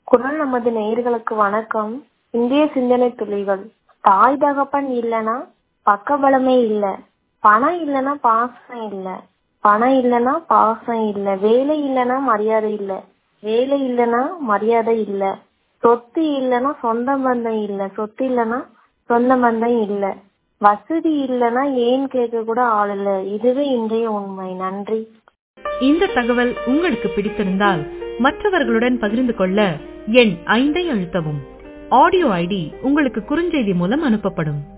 குரல் நமது நேயர்களுக்கு வணக்கம் இந்திய சிந்தனை துளிகள் தாய் தகப்பன் இல்லனா பக்கபலமே இல்ல பணம் இல்லனா பாசம் இல்ல பணம் இல்லனா பாசம் இல்ல வேலை இல்லனா மரியாதை இல்ல வேலை இல்லனா மரியாதை இல்ல சொத்து இல்லனா சொந்த பந்தம் இல்ல சொத்து இல்லனா சொந்த பந்தம் இல்ல வசதி இல்லனா ஏன் கேட்க கூட ஆள் இல்ல இதுவே இன்றைய உண்மை நன்றி இந்த தகவல் உங்களுக்கு பிடித்திருந்தால் மற்றவர்களுடன் பகிர்ந்து கொள்ள எண் ஐந்தை அழுத்தவும் ஆடியோ ஐடி உங்களுக்கு குறுஞ்செய்தி மூலம் அனுப்பப்படும்